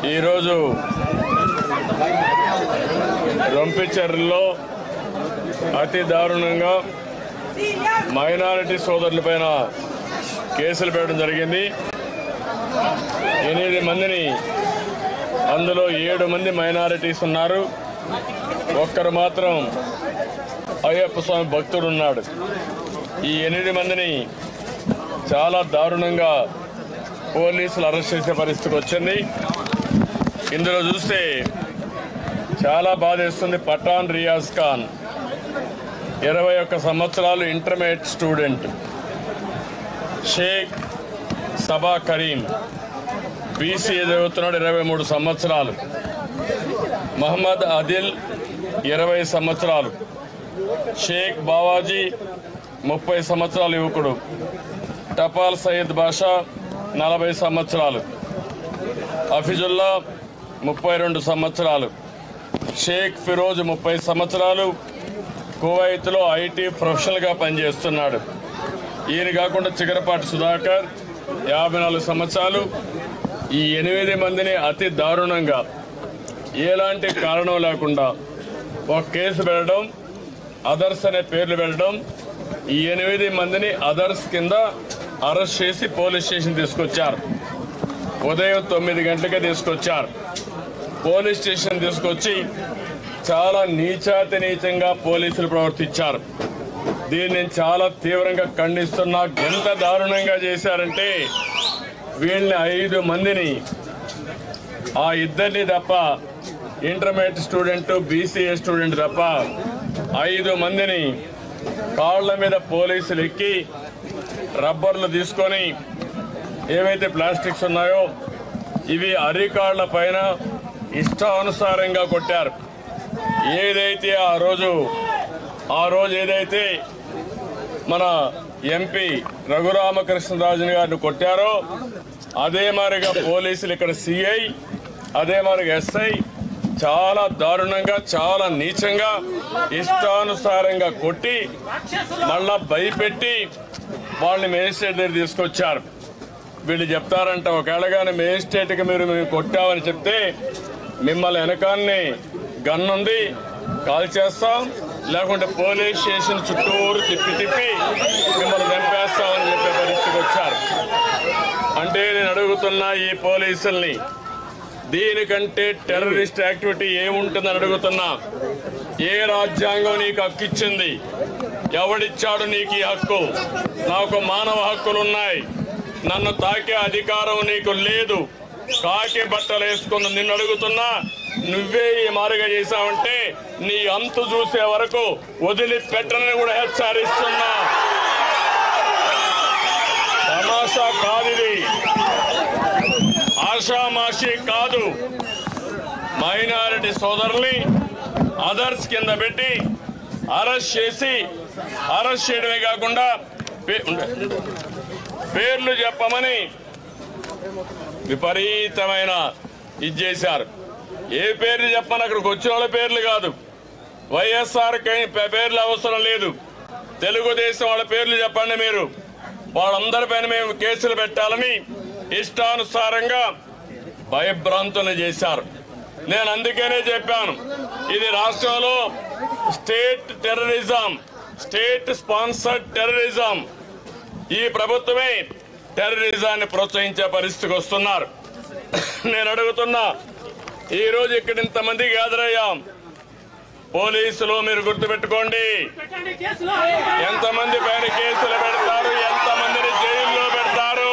ఈరోజు రొంపిచెర్లో అతి దారుణంగా మైనారిటీ సోదరులపైన కేసులు పెట్టడం జరిగింది ఎనిమిది మందిని అందులో ఏడు మంది మైనారిటీస్ ఉన్నారు ఒక్కరు మాత్రం అయ్యప్ప స్వామి భక్తుడు ఉన్నాడు ఈ ఎనిమిది మందిని చాలా దారుణంగా పోలీసులు అరెస్ట్ చేసే పరిస్థితికి వచ్చింది ఇందులో చూస్తే చాలా బాధేస్తుంది పఠాన్ రియాజ్ ఖాన్ ఇరవై ఒక్క సంవత్సరాలు intermediate student Sheikh Saba Kareem B చదువుతున్నాడు ఇరవై మూడు సంవత్సరాలు మహమ్మద్ అదిల్ ఇరవై సంవత్సరాలు షేక్ బావాజీ ముప్పై సంవత్సరాల యువకుడు టపాల్ సయ్యద్ బాషా నలభై సంవత్సరాలు హఫీజుల్లా ముప్పై రెండు సంవత్సరాలు షేక్ ఫిరోజ్ ముప్పై సంవత్సరాలు కువైత్లో ఐటీ ప్రొఫెషనల్గా పనిచేస్తున్నాడు ఈయన కాకుండా చిగరపాటి సుధాకర్ యాభై నాలుగు సంవత్సరాలు ఈ ఎనిమిది మందిని అతి దారుణంగా ఎలాంటి కారణం లేకుండా ఒక కేసు పెట్టడం అదర్స్ అనే పేర్లు పెట్టడం ఈ ఎనిమిది మందిని అదర్స్ కింద అరెస్ట్ చేసి పోలీస్ స్టేషన్ తీసుకొచ్చారు ఉదయం తొమ్మిది గంటలకే తీసుకొచ్చారు పోలీస్ స్టేషన్ తీసుకొచ్చి చాలా నీచాతి నీచంగా పోలీసులు ప్రవర్తించారు దీన్ని నేను చాలా తీవ్రంగా ఖండిస్తున్నా ఎంత దారుణంగా చేశారంటే వీళ్ళని ఐదు మందిని ఆ ఇద్దరిని తప్ప ఇంటర్మీడియట్ స్టూడెంట్ బీసీఏ స్టూడెంట్ తప్ప ఐదు మందిని కాళ్ళ మీద పోలీసులు ఎక్కి రబ్బర్లు తీసుకొని ఏవైతే ప్లాస్టిక్స్ ఉన్నాయో ఇవి అరికాళ్ల పైన ఇష్టానుసారంగా కొట్టారు ఏదైతే ఆ రోజు ఆ రోజు ఏదైతే మన ఎంపీ రఘురామకృష్ణరాజుని గారిని కొట్టారో అదే మాదిరిగా పోలీసులు ఇక్కడ సిఐ అదే మాదిరిగా ఎస్ఐ చాలా దారుణంగా చాలా నీచంగా ఇష్టానుసారంగా కొట్టి మళ్ళా భయపెట్టి వాళ్ళని మేజిస్ట్రేట్ దగ్గర తీసుకొచ్చారు వీళ్ళు చెప్తారంట ఒకవేళ కానీ మేజిస్ట్రేట్కి మీరు మేము కొట్టామని చెప్తే మిమ్మల్ని వెనకాన్ని గన్ ఉంది కాల్ చేస్తాం లేకుంటే పోలీస్ స్టేషన్ చుట్టూరు తిప్పి తిప్పి మిమ్మల్ని చంపేస్తామని చెప్పే పరిస్థితికి వచ్చారు అంటే నేను అడుగుతున్నా ఈ పోలీసుల్ని దీనికంటే టెర్రరిస్ట్ యాక్టివిటీ ఏముంటుందని అడుగుతున్నా ఏ రాజ్యాంగం నీకు హక్కు ఇచ్చింది ఎవడిచ్చాడు నీకు ఈ హక్కు నాకు మానవ హక్కులు ఉన్నాయి నన్ను తాకే అధికారం నీకు లేదు కాకి బట్టలు వేసుకున్న నిన్ను అడుగుతున్నా నువ్వే ఈ మారుగా చేశావంటే నీ అంతు చూసే వరకు వదిలిపెట్టనని కూడా హెచ్చరిస్తున్నా తమాషా కాదిది ఆషామాషి కాదు మైనారిటీ సోదరుల్ని అదర్స్ కింద పెట్టి అరెస్ట్ చేసి అరెస్ట్ చేయడమే కాకుండా పే- ఉండే. పేర్లు చెప్పమని విపరీతమైన ఇది చేశారు ఏ పేర్లు చెప్పమని అక్కడికి వచ్చిన వాళ్ళ పేర్లు కాదు వైఎస్ఆర్ కై- పే- పేర్లు అవసరం లేదు తెలుగుదేశం వాళ్ళ పేర్లు చెప్పండి మీరు వాళ్ళందరిపైన మేము కేసులు పెట్టాలని ఇష్టానుసారంగా భయభ్రాంతులు చేశారు నేను అందుకనే చెప్పాను ఇది రాష్ట్రంలో state terrorism state sponsored terrorism ఈ ప్రభుత్వమే టెర్రరిజాన్ని ప్రోత్సహించే పరిస్థితికి వస్తున్నారు నేను అడుగుతున్నా ఈ రోజు ఇక్కడ ఇంతమంది గ్యాదర్ అయ్యాం పోలీసులు మీరు గుర్తుపెట్టుకోండి ఎంతమంది పైన కేసులు పెడతారు ఎంతమందిని జైల్లో పెడతారు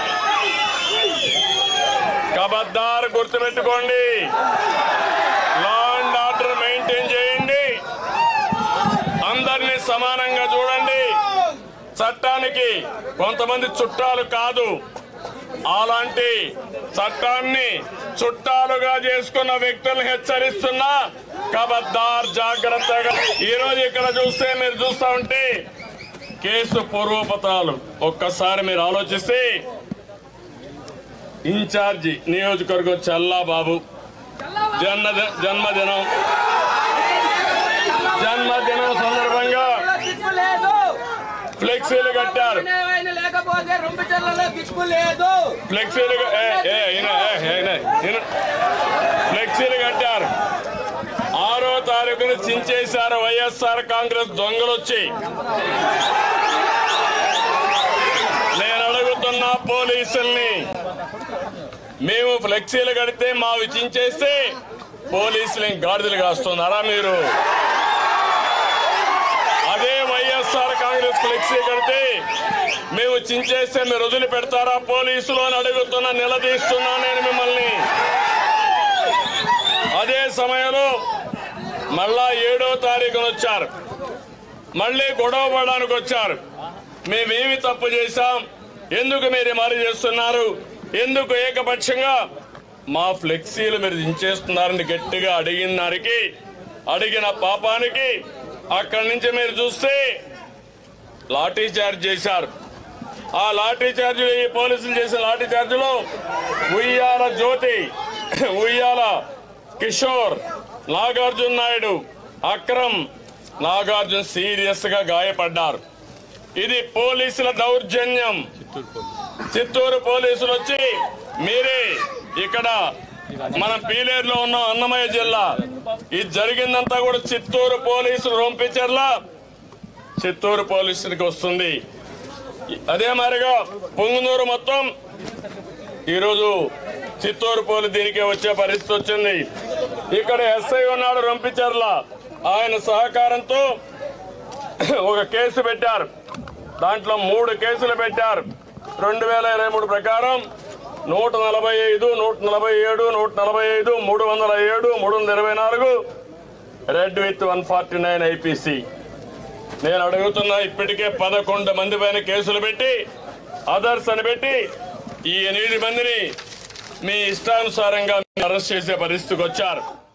కబద్దారు గుర్తుపెట్టుకోండి లా అండ్ ఆర్డర్ మెయింటైన్ చేయండి అందరినీ సమానంగా చూడండి చట్టానికి కొంతమంది చుట్టాలు కాదు అలాంటి చట్టాన్ని చుట్టాలుగా చేసుకున్న వ్యక్తులను హెచ్చరిస్తున్నా కబద్దార్ జాగ్రత్తగా ఈ రోజు ఇక్కడ చూస్తే మీరు చూస్తా ఉంటే కేసు పూర్వపత్రాలు ఒక్కసారి మీరు ఆలోచిస్తే ఇన్ఛార్జి నియోజకవర్గం చల్లా బాబు జన్మ జన్మదినం జన్మదినం సందర్భంగా దిక్కు లేదు ఫ్లెక్సీలు కట్టారు ఆయన లేకపోతే రెండు చెల్లలో దిక్కు లేదు ఫ్లెక్సీలు ఏ ఏ ఈయన, ఏ, ఈయన, ఈయన. ఫ్లెక్సీలు కట్టారు ఆరో తారీఖున చించేశారు వైఎస్ఆర్ కాంగ్రెస్ దొంగలు వచ్చి నేను అడుగుతున్నా పోలీసుల్ని మేము ఫ్లెక్సీలు కడితే మావి చించేస్తే పోలీసులు గాడిదలు కాస్తున్నారా మీరు అదే వైఎస్ఆర్ కాంగ్రెస్ ఫ్లెక్సీ కడితే మేము చించేస్తే మీరు వదిలి పెడతారా పోలీసులు అని అడుగుతున్నా నిలదీస్తున్నా నేను మిమ్మల్ని అదే సమయంలో మళ్ళా ఏడో తారీఖున వచ్చారు మళ్ళీ గొడవ పడడానికి వచ్చారు మేమేమి తప్పు చేశాం ఎందుకు మీరు మరి చేస్తున్నారు ఎందుకు ఏకపక్షంగా మా ఫ్లెక్సీలు మీరు దించేస్తున్నారని గట్టిగా అడిగిన దానికి అడిగిన పాపానికి అక్కడి నుంచి మీరు చూస్తే లాఠీ చార్జ్ చేశారు ఆ లాఠీ చార్జ్ ఈ పోలీసులు చేసిన లాఠీ చార్జ్లో ఉయ్యాల జ్యోతి ఉయ్యాల కిషోర్ నాగార్జున నాయుడు అక్రమ్ నాగార్జున సీరియస్ గా గాయపడ్డారు ఇది పోలీసుల దౌర్జన్యం చిత్తూరు పోలీసులు వచ్చి మీరే ఇక్కడ మనం పీలేరులో ఉన్న అన్నమయ్య జిల్లా ఇది జరిగిందంతా కూడా చిత్తూరు పోలీసులు రొంపించర్లా చిత్తూరు పోలీసులకు వస్తుంది అదే మాదిరిగా పొంగునూరు మొత్తం ఈరోజు చిత్తూరు పోలీసు దీనికే వచ్చే పరిస్థితి వచ్చింది ఇక్కడ ఎస్ఐ ఉన్నాడు రంపిచర్ల ఆయన సహకారంతో ఒక కేసు పెట్టారు దాంట్లో మూడు కేసులు పెట్టారు రెండు వేల ఇరవై మూడు ప్రకారం నూట నలభై ఐదు నూట నలభై ఏడు నూట నలభై ఐదు మూడు వందల ఏడు మూడు వందల ఇరవై నాలుగు read with one forty nine IPC నేను అడుగుతున్నా ఇప్పటికే పదకొండు మంది పైన కేసులు పెట్టి అదర్స్ అని పెట్టి ఈ ఎనిమిది మందిని మీ ఇష్టానుసారంగా అరెస్ట్ చేసే పరిస్థితికి వచ్చారు